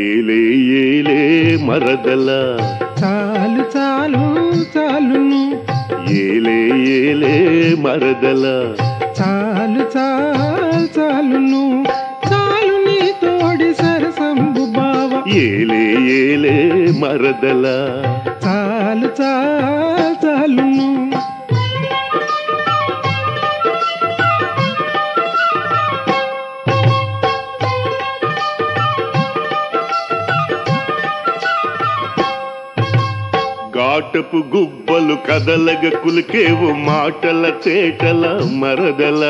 ఏలే ఏలే మరదల చాలు చాలు చాలును ఏలే ఏలే మరదల చాలు చాలు చాలును చాలు నీ తోడి సరసంబు బావ ఏలే ఏలే మరదల చాలు చాలు చాలును ఘాటపు గుబ్బలు కదలగ కులికేవు మాటల తేటల మరదల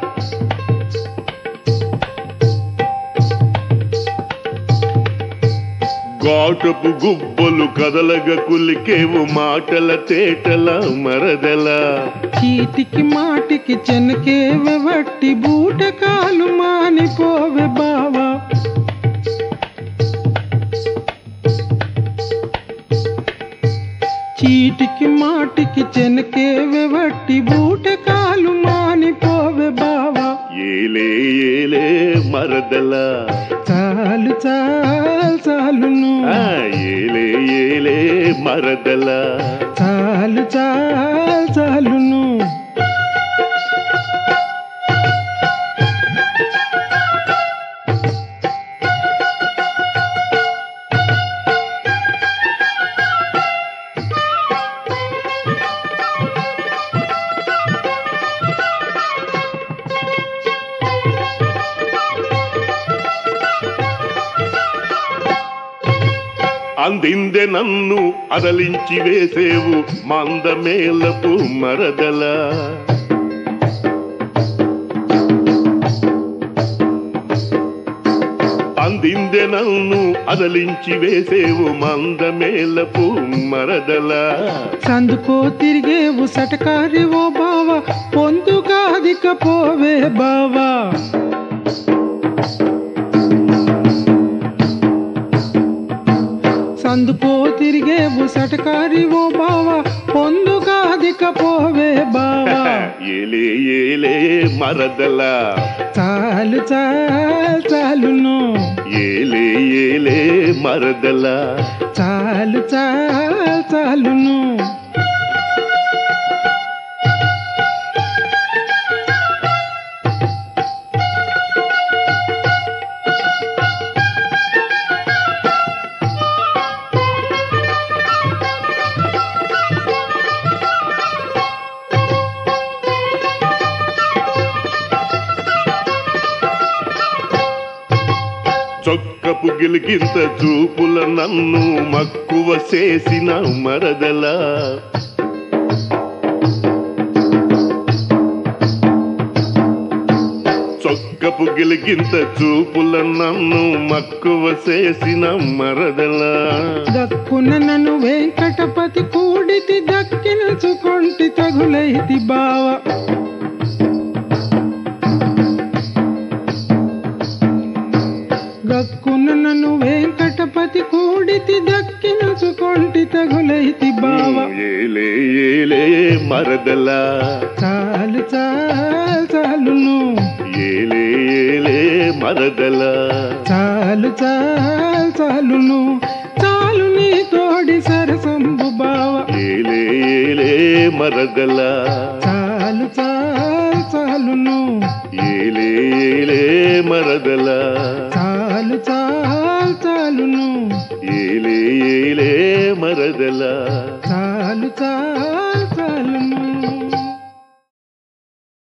ఘాటపు గుబ్బలు కదలగ కులికేవు మాటల తేటల మరదల చీటికి మాటికి చెనకే వట్టి బూటకాలు మానిపోవే బావా చీటికి మాటికి చెనకే వట్టి బూటకాలు మానిపోవే బావా ఏలే ఏలే మరదల చాలు చాలు చాలును ఆ, ఏలే ఏలే మరదల చాలు చాలు చాలును అందిందె నన్ను అదలించి వేసేవు మందమేలపు మరదల అందిందె నన్ను అదలించి వేసేవు మందమేలపు మరదల సందుకో తిరిగేవు సటకారి ఓ బావ పొందుగా అధిక పోవే బావా సందుకో తిరిగేవు సటకారి ఓ బావ పొందుగా అధిక పోవే బావా ఏలే ఏలే మరదల చాలు చాలు చాలును ఏలే ఏలే మరదల చాలు చాలు చాలును చొక్కపు గిలికింత చూపుల నన్ను మక్కువ చేసిన మరదల చొక్కపు గిలికింత చూపుల నన్ను మక్కువ చేసిన మరదల దక్కున నన్ను వెంకటపతి కూడితి దక్కినచుకొంటి తగులైతి బావ గక్కున నన్ను వెంకటపతి కూడితి దక్కినచుకొంటి తగులైతి బావ ఏలే ఏలే మరదల చాలు చాలు చాలును ఏలే ఏలే మరదల చాలు చాలు చాలును చాలు నీ తోడి సరసంబు బావ ఏలే ఏలే మరదల చాలు చాలు చాలును ఏలే ఏలే మరదల చాలు చాలు చాలును ఏలే ఏలే మరదల చాలు